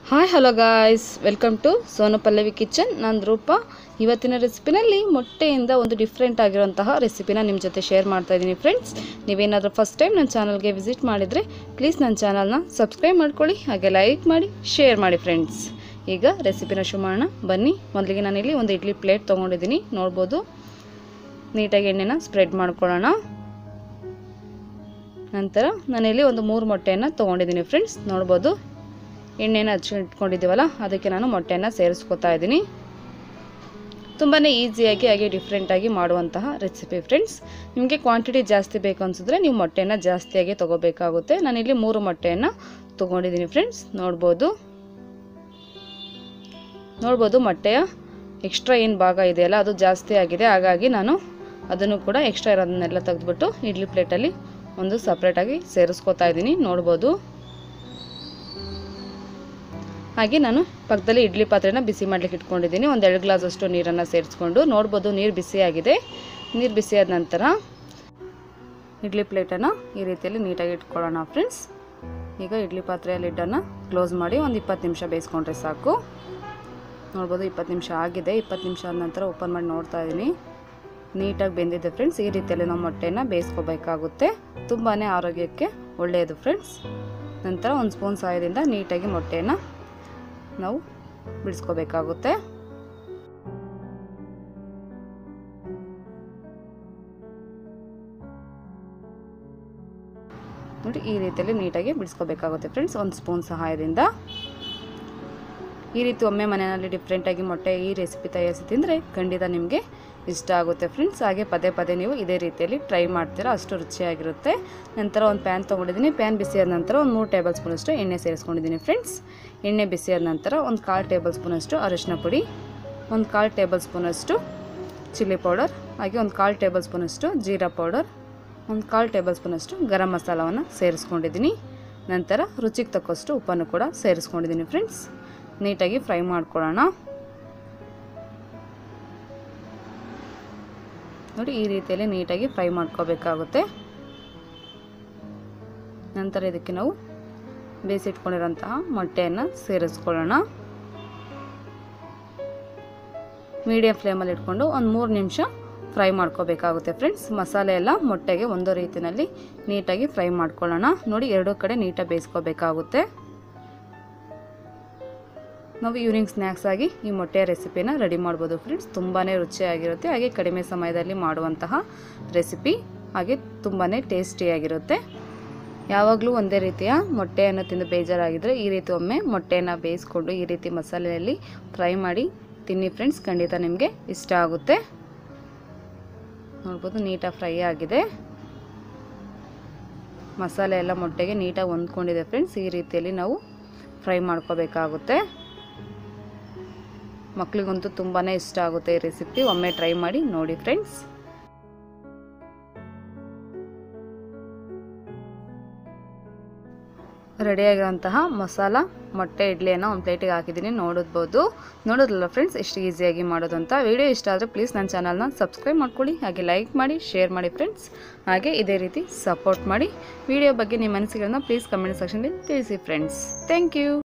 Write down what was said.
hi hello guys welcome to Sonu Pallavi kitchen ನಾನು ರೂಪ ಇವತ್ತಿನ ರೆಸಿಪಿನಲ್ಲಿ ಮೊಟ್ಟೆಯಿಂದ ಒಂದು ಡಿಫ್ರೆಂಟ್ ಆಗಿರುವಂತಹ ರೆಸಿಪಿನ ನಿಮ್ಮ ಜೊತೆ ಶೇರ್ ಮಾಡ್ತಾ ಇದ್ದೀನಿ ಫ್ರೆಂಡ್ಸ್ ನೀವೇನಾದರೂ ಫಸ್ಟ್ ಟೈಮ್ ನನ್ನ ಚಾನಲ್ಗೆ ವಿಸಿಟ್ ಮಾಡಿದರೆ ಪ್ಲೀಸ್ ನನ್ನ ಚಾನಲ್ನ ಸಬ್ಸ್ಕ್ರೈಬ್ ಮಾಡ್ಕೊಳ್ಳಿ ಹಾಗೆ ಲೈಕ್ ಮಾಡಿ ಶೇರ್ ಮಾಡಿ ಫ್ರೆಂಡ್ಸ್ ಈಗ ರೆಸಿಪಿನ ಶುರು ಮಾಡೋಣ ಬನ್ನಿ ಮೊದಲಿಗೆ ನಾನಿಲ್ಲಿ ಒಂದು ಇಡ್ಲಿ ಪ್ಲೇಟ್ ತೊಗೊಂಡಿದ್ದೀನಿ ನೋಡ್ಬೋದು ನೀಟಾಗಿ ಎಣ್ಣೆನ ಸ್ಪ್ರೆಡ್ ಮಾಡ್ಕೊಳ್ಳೋಣ ನಂತರ ನಾನಿಲ್ಲಿ ಒಂದು ಮೂರು ಮೊಟ್ಟೆಯನ್ನು ತೊಗೊಂಡಿದ್ದೀನಿ ಫ್ರೆಂಡ್ಸ್ ನೋಡ್ಬೋದು ಎಣ್ಣೆನ ಹಚ್ಚಿ ಇಟ್ಕೊಂಡಿದ್ದೀವಲ್ಲ ಅದಕ್ಕೆ ನಾನು ಮೊಟ್ಟೆಯನ್ನು ಸೇರಿಸ್ಕೊತಾ ಇದ್ದೀನಿ ತುಂಬಾ ಈಸಿಯಾಗಿ ಹಾಗೆ ಡಿಫ್ರೆಂಟಾಗಿ ಮಾಡುವಂತಹ ರೆಸಿಪಿ ಫ್ರೆಂಡ್ಸ್ ನಿಮಗೆ ಕ್ವಾಂಟಿಟಿ ಜಾಸ್ತಿ ಬೇಕು ಅನಿಸಿದ್ರೆ ನೀವು ಮೊಟ್ಟೆನ ಜಾಸ್ತಿಯಾಗಿ ತೊಗೋಬೇಕಾಗುತ್ತೆ ನಾನಿಲ್ಲಿ ಮೂರು ಮೊಟ್ಟೆಯನ್ನು ತೊಗೊಂಡಿದ್ದೀನಿ ಫ್ರೆಂಡ್ಸ್ ನೋಡ್ಬೋದು ನೋಡ್ಬೋದು ಮೊಟ್ಟೆಯ ಎಕ್ಸ್ಟ್ರಾ ಏನು ಭಾಗ ಇದೆಯಲ್ಲ ಅದು ಜಾಸ್ತಿ ಆಗಿದೆ ಹಾಗಾಗಿ ನಾನು ಅದನ್ನು ಕೂಡ ಎಕ್ಸ್ಟ್ರಾ ಇರೋದನ್ನೆಲ್ಲ ತೆಗೆದುಬಿಟ್ಟು ಇಡ್ಲಿ ಪ್ಲೇಟಲ್ಲಿ ಒಂದು ಸಪ್ರೇಟಾಗಿ ಸೇರಿಸ್ಕೊತಾ ಇದ್ದೀನಿ ನೋಡ್ಬೋದು ಹಾಗೆ ನಾನು ಪಕ್ಕದಲ್ಲಿ ಇಡ್ಲಿ ಪಾತ್ರೆನ ಬಿಸಿ ಮಾಡಲಿಕ್ಕೆ ಇಟ್ಕೊಂಡಿದ್ದೀನಿ ಒಂದು ಎರಡು ಗ್ಲಾಸಷ್ಟು ನೀರನ್ನು ಸೇರಿಸ್ಕೊಂಡು ನೋಡ್ಬೋದು ನೀರು ಬಿಸಿಯಾಗಿದೆ ನೀರು ಬಿಸಿಯಾದ ನಂತರ ಇಡ್ಲಿ ಪ್ಲೇಟನ್ನು ಈ ರೀತಿಯಲ್ಲಿ ನೀಟಾಗಿ ಇಟ್ಕೊಳ್ಳೋಣ ಫ್ರೆಂಡ್ಸ್ ಈಗ ಇಡ್ಲಿ ಪಾತ್ರೆಯ ಲಿಡ್ಡನ್ನು ಕ್ಲೋಸ್ ಮಾಡಿ ಒಂದು ಇಪ್ಪತ್ತು ನಿಮಿಷ ಬೇಯಿಸ್ಕೊಂಡ್ರೆ ಸಾಕು ನೋಡ್ಬೋದು ಇಪ್ಪತ್ತು ನಿಮಿಷ ಆಗಿದೆ ಇಪ್ಪತ್ತು ನಿಮಿಷ ಆದ ನಂತರ ಓಪನ್ ಮಾಡಿ ನೋಡ್ತಾ ಇದ್ದೀನಿ ನೀಟಾಗಿ ಬೆಂದಿದೆ ಫ್ರೆಂಡ್ಸ್ ಈ ರೀತಿಯಲ್ಲಿ ನಾವು ಮೊಟ್ಟೆನ ಬೇಯಿಸ್ಕೋಬೇಕಾಗುತ್ತೆ ತುಂಬಾ ಆರೋಗ್ಯಕ್ಕೆ ಒಳ್ಳೆಯದು ಫ್ರೆಂಡ್ಸ್ ನಂತರ ಒಂದು ಸ್ಪೂನ್ ಸಹಾಯದಿಂದ ನೀಟಾಗಿ ಮೊಟ್ಟೆಯನ್ನು ನಾವು ಬಿಡಿಸ್ಕೋಬೇಕಾಗುತ್ತೆ ನೋಡಿ ಈ ರೀತಿಯಲ್ಲಿ ನೀಟಾಗಿ ಬಿಡಿಸ್ಕೋಬೇಕಾಗುತ್ತೆ ಫ್ರೆಂಡ್ಸ್ ಒಂದು ಸ್ಪೂನ್ ಸಹಾಯದಿಂದ ಈ ರೀತಿ ಒಮ್ಮೆ ಮನೆಯಲ್ಲಿ ಡಿಫ್ರೆಂಟಾಗಿ ಮೊಟ್ಟೆ ಈ ರೆಸಿಪಿ ತಯಾರಿಸಿ ತಿಂದರೆ ಖಂಡಿತ ನಿಮಗೆ ಇಷ್ಟ ಆಗುತ್ತೆ ಫ್ರೆಂಡ್ಸ್ ಹಾಗೆ ಪದೇ ಪದೇ ನೀವು ಇದೇ ರೀತಿಯಲ್ಲಿ ಟ್ರೈ ಮಾಡ್ತೀರಾ ಅಷ್ಟು ರುಚಿಯಾಗಿರುತ್ತೆ ನಂತರ ಒಂದು ಪ್ಯಾನ್ ತೊಗೊಂಡಿದ್ದೀನಿ ಪ್ಯಾನ್ ಬಿಸಿಯಾದ ನಂತರ ಒಂದು ಮೂರು ಟೇಬಲ್ ಸ್ಪೂನಷ್ಟು ಎಣ್ಣೆ ಸೇರಿಸ್ಕೊಂಡಿದ್ದೀನಿ ಫ್ರೆಂಡ್ಸ್ ಎಣ್ಣೆ ಬಿಸಿಯಾದ ನಂತರ ಒಂದು ಕಾಲು ಟೇಬಲ್ ಸ್ಪೂನಷ್ಟು ಅರಿಶಿನ ಪುಡಿ ಒಂದು ಕಾಲು ಟೇಬಲ್ ಸ್ಪೂನಷ್ಟು ಚಿಲ್ಲಿ ಪೌಡರ್ ಹಾಗೆ ಒಂದು ಕಾಲು ಟೇಬಲ್ ಸ್ಪೂನಷ್ಟು ಜೀರಾ ಪೌಡರ್ ಒಂದು ಕಾಲು ಟೇಬಲ್ ಸ್ಪೂನಷ್ಟು ಗರಂ ಮಸಾಲವನ್ನು ಸೇರಿಸ್ಕೊಂಡಿದ್ದೀನಿ ನಂತರ ರುಚಿಗೆ ತಕ್ಕಷ್ಟು ಉಪ್ಪನ್ನು ಕೂಡ ಸೇರಿಸ್ಕೊಂಡಿದ್ದೀನಿ ಫ್ರೆಂಡ್ಸ್ ನೀಟಾಗಿ ಫ್ರೈ ಮಾಡ್ಕೊಳ್ಳೋಣ ನೋಡಿ ಈ ರೀತಿಯಲ್ಲಿ ನೀಟಾಗಿ ಫ್ರೈ ಮಾಡ್ಕೋಬೇಕಾಗುತ್ತೆ ನಂತರ ಇದಕ್ಕೆ ನಾವು ಬೇಯಿಸಿಟ್ಕೊಂಡಿರೋಂತಹ ಮೊಟ್ಟೆಯನ್ನು ಸೇರಿಸ್ಕೊಳ್ಳೋಣ ಮೀಡಿಯಂ ಫ್ಲೇಮಲ್ಲಿ ಇಟ್ಕೊಂಡು ಒಂದು ಮೂರು ನಿಮಿಷ ಫ್ರೈ ಮಾಡ್ಕೋಬೇಕಾಗುತ್ತೆ ಫ್ರೆಂಡ್ಸ್ ಮಸಾಲೆ ಎಲ್ಲ ಮೊಟ್ಟೆಗೆ ಒಂದು ರೀತಿಯಲ್ಲಿ ನೀಟಾಗಿ ಫ್ರೈ ಮಾಡ್ಕೊಳ್ಳೋಣ ನೋಡಿ ಎರಡೂ ಕಡೆ ನೀಟಾಗಿ ಬೇಯಿಸ್ಕೋಬೇಕಾಗುತ್ತೆ ನಾವು ಈವ್ನಿಂಗ್ ಸ್ನ್ಯಾಕ್ಸ್ ಆಗಿ ಈ ಮೊಟ್ಟೆಯ ರೆಸಿಪಿನ ರೆಡಿ ಮಾಡ್ಬೋದು ಫ್ರೆಂಡ್ಸ್ ತುಂಬಾ ರುಚಿಯಾಗಿರುತ್ತೆ ಹಾಗೆ ಕಡಿಮೆ ಸಮಯದಲ್ಲಿ ಮಾಡುವಂತಹ ರೆಸಿಪಿ ಹಾಗೆ ತುಂಬಾ ಟೇಸ್ಟಿಯಾಗಿರುತ್ತೆ ಯಾವಾಗಲೂ ಒಂದೇ ರೀತಿಯ ಮೊಟ್ಟೆಯನ್ನು ತಿಂದು ಬೇಜಾರಾಗಿದ್ದರೆ ಈ ರೀತಿ ಒಮ್ಮೆ ಮೊಟ್ಟೆಯನ್ನು ಬೇಯಿಸ್ಕೊಂಡು ಈ ರೀತಿ ಮಸಾಲೆಯಲ್ಲಿ ಫ್ರೈ ಮಾಡಿ ತಿನ್ನಿ ಫ್ರೆಂಡ್ಸ್ ಖಂಡಿತ ನಿಮಗೆ ಇಷ್ಟ ಆಗುತ್ತೆ ನೋಡ್ಬೋದು ನೀಟಾಗಿ ಫ್ರೈ ಆಗಿದೆ ಮಸಾಲೆ ಎಲ್ಲ ಮೊಟ್ಟೆಗೆ ನೀಟಾಗಿ ಹೊಂದ್ಕೊಂಡಿದೆ ಫ್ರೆಂಡ್ಸ್ ಈ ರೀತಿಯಲ್ಲಿ ನಾವು ಫ್ರೈ ಮಾಡ್ಕೋಬೇಕಾಗುತ್ತೆ ಮಕ್ಕಳಿಗಂತೂ ತುಂಬಾ ಇಷ್ಟ ಆಗುತ್ತೆ ಈ ರೆಸಿಪಿ ಒಮ್ಮೆ ಟ್ರೈ ಮಾಡಿ ನೋಡಿ ಫ್ರೆಂಡ್ಸ್ ರೆಡಿಯಾಗಿರೋಂತಹ ಮಸಾಲ ಮೊಟ್ಟೆ ಇಡ್ಲಿಯನ್ನು ಒಂದು ಪ್ಲೇಟಿಗೆ ಹಾಕಿದ್ದೀನಿ ನೋಡಬಹುದು ನೋಡೋದಲ್ಲ ಫ್ರೆಂಡ್ಸ್ ಎಷ್ಟು ಈಸಿಯಾಗಿ ಮಾಡೋದು ಅಂತ ವಿಡಿಯೋ ಇಷ್ಟ ಆದರೆ ಪ್ಲೀಸ್ ನನ್ನ ಚಾನಲ್ನ ಸಬ್ಸ್ಕ್ರೈಬ್ ಮಾಡ್ಕೊಳ್ಳಿ ಹಾಗೆ ಲೈಕ್ ಮಾಡಿ ಶೇರ್ ಮಾಡಿ ಫ್ರೆಂಡ್ಸ್ ಹಾಗೆ ಇದೇ ರೀತಿ ಸಪೋರ್ಟ್ ಮಾಡಿ ವಿಡಿಯೋ ಬಗ್ಗೆ ನಿಮ್ಮ ಮನಸ್ಸುಗಳನ್ನ ಪ್ಲೀಸ್ ಕಮೆಂಟ್ ಸೆಕ್ಷನಲ್ಲಿ ತಿಳಿಸಿ ಫ್ರೆಂಡ್ಸ್ ಥ್ಯಾಂಕ್ ಯು